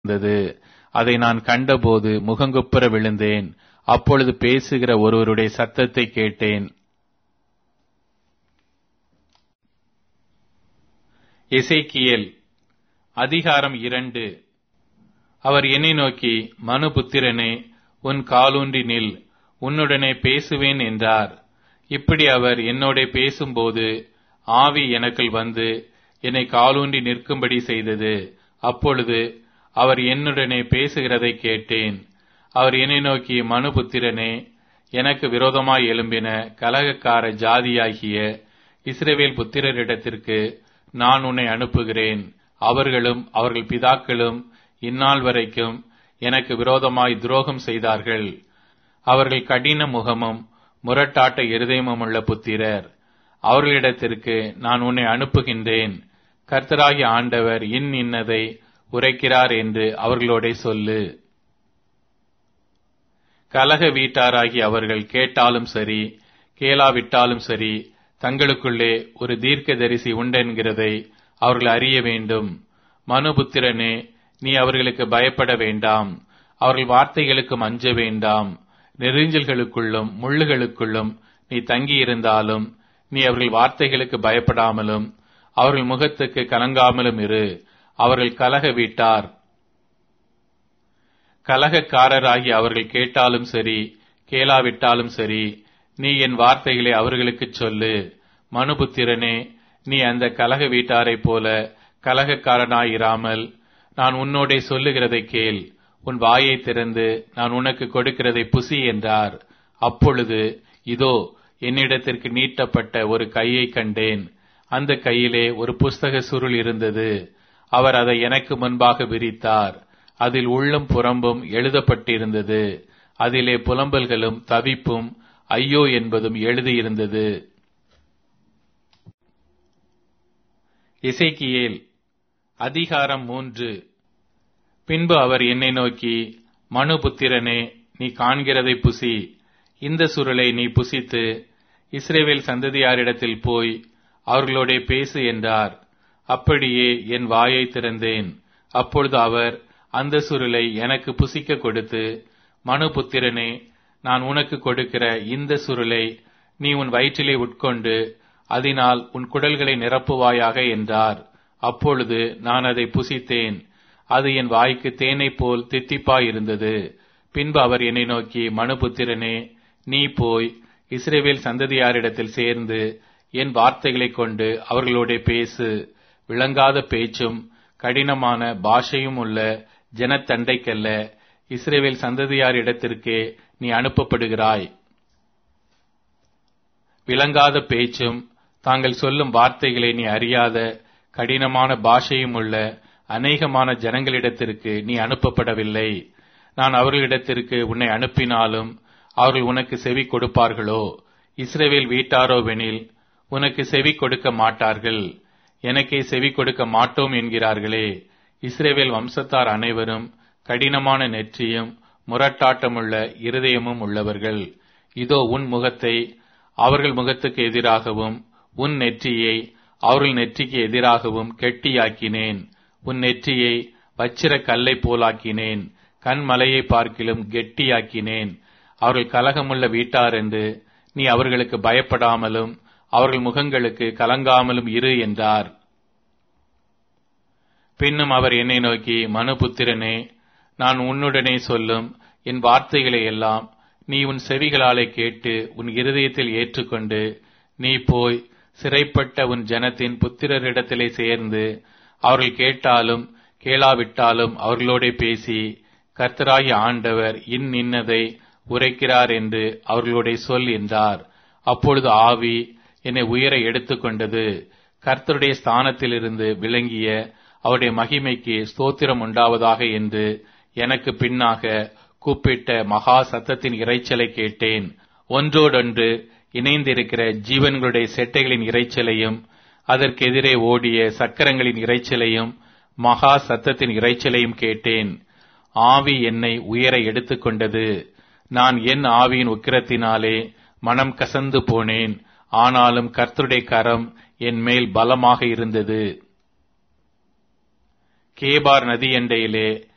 இருந்தது அதை நான் கண்டபோது முகங்குப்புற விழுந்தேன் அப்பொழுது பேசுகிற ஒருவருடைய சத்தத்தை கேட்டேன் எசேக்கியேல் அதிகாரம் இரண்டு அவர் என்னை நோக்கி மனுபுத்திரனே உன் காலூன்றி நில் உன்னுடனே பேசுவேன் என்றார் இப்படி அவர் என்னோட பேசும்போது ஆவி எனக்குள் வந்து என்னை காலூன்றி நிற்கும்படி செய்தது அப்பொழுது அவர் என்னுடனே பேசுகிறதை கேட்டேன் அவர் என்னை நோக்கி மனுபுத்திரனே எனக்கு விரோதமாய் எழும்பின கலகக்கார ஜாதியாகிய இஸ்ரவேல் புத்திரரிடத்திற்கு நான் உன்னை அனுப்புகிறேன் அவர்களும் அவர்கள் பிதாக்களும் இந்நாள் வரைக்கும் எனக்கு விரோதமாய் துரோகம் செய்தார்கள் அவர்கள் கடின முகமும் முரட்டாட்ட இருதயமும் உள்ள புத்திரர் அவர்களிடத்திற்கு நான் உன்னை அனுப்புகின்றேன் கர்த்தராகிய ஆண்டவர் இன் இன்னதை உரைக்கிறார் என்று அவர்களோட சொல்லு கலக வீட்டாராகி அவர்கள் கேட்டாலும் சரி கேளாவிட்டாலும் சரி தங்களுக்குள்ளே ஒரு தீர்க்கதரிசி உண்டென்கிறதை அவர்கள் அறிய வேண்டும் மனுபுத்திரனே நீ அவர்களுக்கு பயப்பட வேண்டாம் அவர்கள் வார்த்தைகளுக்கு அஞ்ச வேண்டாம் நெறிஞ்சல்களுக்குள்ளும் முள்ளுகளுக்குள்ளும் நீ தங்கியிருந்தாலும் நீ அவர்கள் வார்த்தைகளுக்கு பயப்படாமலும் அவர்கள் முகத்துக்கு கலங்காமலும் இரு அவர்கள் கலக வீட்டார் கலகக்காரராகி அவர்கள் கேட்டாலும் சரி கேளாவிட்டாலும் சரி நீ என் வார்த்தைகளை அவர்களுக்கு சொல்லு மனுபுத்திரனே நீ அந்த கலக வீட்டாரைப் போல கலகக்காரனாயிராமல் நான் உன்னோடே சொல்லுகிறதை கேள் உன் வாயை திறந்து நான் உனக்கு கொடுக்கிறதை புசி என்றார் அப்பொழுது இதோ என்னிடத்திற்கு நீட்டப்பட்ட ஒரு கையை கண்டேன் அந்த கையிலே ஒரு புஸ்தக சுருள் இருந்தது அவர் அதை எனக்கு முன்பாக விரித்தார் அதில் உள்ளும் புறம்பும் எழுதப்பட்டிருந்தது அதிலே புலம்பல்களும் தவிப்பும் ஐயோ என்பதும் எழுதியிருந்தது இசைக்கியேல் அதிகாரம் மூன்று பின்பு அவர் என்னை நோக்கி மனுபுத்திரனே நீ காண்கிறதை புசி இந்த சுருளை நீ புசித்து இஸ்ரேவேல் சந்ததியாரிடத்தில் போய் அவர்களோட பேசு என்றார் அப்படியே என் வாயை திறந்தேன் அப்பொழுது அவர் அந்த சுருளை எனக்கு புசிக்க கொடுத்து மனுபுத்திரனே நான் உனக்கு கொடுக்கிற இந்த சுருளை நீ உன் வயிற்றிலே உட்கொண்டு அதனால் உன் குடல்களை நிரப்புவாயாக என்றார் அப்பொழுது நான் அதை புசித்தேன் அது என் வாய்க்கு தேனை போல் தித்திப்பாயிருந்தது பின்பு அவர் என்னை நோக்கி மனுபுத்திரனே நீ போய் இஸ்ரேவேல் சந்ததியாரிடத்தில் சேர்ந்து என் வார்த்தைகளைக் கொண்டு அவர்களோட பேசு விளங்காத பேச்சும் கடினமான பாஷையும் உள்ள ஜனத்தண்டைக்கல்ல இஸ்ரேவேல் சந்ததியாரிடத்திற்கே நீ அனுப்பப்படுகிறாய் விளங்காத பேச்சும் தாங்கள் சொல்லும் வார்த்தைகளை நீ அறியாத கடினமான பாஷையும் உள்ள அநேகமான ஜனங்களிடத்திற்கு நீ அனுப்பப்படவில்லை நான் அவர்களிடத்திற்கு உன்னை அனுப்பினாலும் அவர்கள் உனக்கு செவி கொடுப்பார்களோ இஸ்ரேவேல் வீட்டாரோவெனில் உனக்கு செவி கொடுக்க மாட்டார்கள் எனக்கே செவி கொடுக்க மாட்டோம் என்கிறார்களே இஸ்ரேவேல் வம்சத்தார் அனைவரும் கடினமான நெற்றியும் முரட்டாட்டமுள்ள இருதயமும் உள்ளவர்கள் இதோ உன் முகத்தை அவர்கள் முகத்துக்கு எதிராகவும் உன் நெற்றியை அவர்கள் நெற்றிக்கு எதிராகவும் கெட்டியாக்கினேன் உன் நெற்றியை வச்சிர கல்லை போலாக்கினேன் கண்மலையை பார்க்கிலும் கெட்டியாக்கினேன் அவர்கள் கலகமுள்ள வீட்டார் என்று நீ அவர்களுக்கு பயப்படாமலும் அவர்கள் முகங்களுக்கு கலங்காமலும் இரு என்றார் பின்னும் அவர் என்னை நோக்கி மனுபுத்திரனே நான் உன்னுடனே சொல்லும் என் வார்த்தைகளை எல்லாம் நீ உன் செவிகளாலே கேட்டு உன் இருதயத்தில் ஏற்றுக்கொண்டு நீ போய் சிறைப்பட்ட உன் ஜனத்தின் புத்திரரிடத்திலே சேர்ந்து அவர்கள் கேட்டாலும் கேளாவிட்டாலும் அவர்களோட பேசி கர்த்தராகி ஆண்டவர் இன் இன்னதை உரைக்கிறார் என்று அவர்களோட சொல் என்றார் அப்பொழுது ஆவி என்னை உயர எடுத்துக்கொண்டது கர்த்தருடைய ஸ்தானத்திலிருந்து விளங்கிய அவருடைய மகிமைக்கு ஸ்தோத்திரம் உண்டாவதாக என்று எனக்கு பின்னாக கூப்பிட்ட மகா சத்தத்தின் இறைச்சலை கேட்டேன் ஒன்றோடொன்று இணைந்திருக்கிற ஜீவன்களுடைய செட்டைகளின் இறைச்சலையும் அதற்கெதிரே ஓடிய சக்கரங்களின் இறைச்சலையும் மகா சத்தத்தின் இறைச்சலையும் கேட்டேன் ஆவி என்னை உயர எடுத்துக்கொண்டது நான் என் ஆவியின் உக்கிரத்தினாலே மனம் கசந்து போனேன் ஆனாலும் கர்த்தருடைய கரம் என் மேல் பலமாக இருந்தது கேபார் நதி எண்டையிலே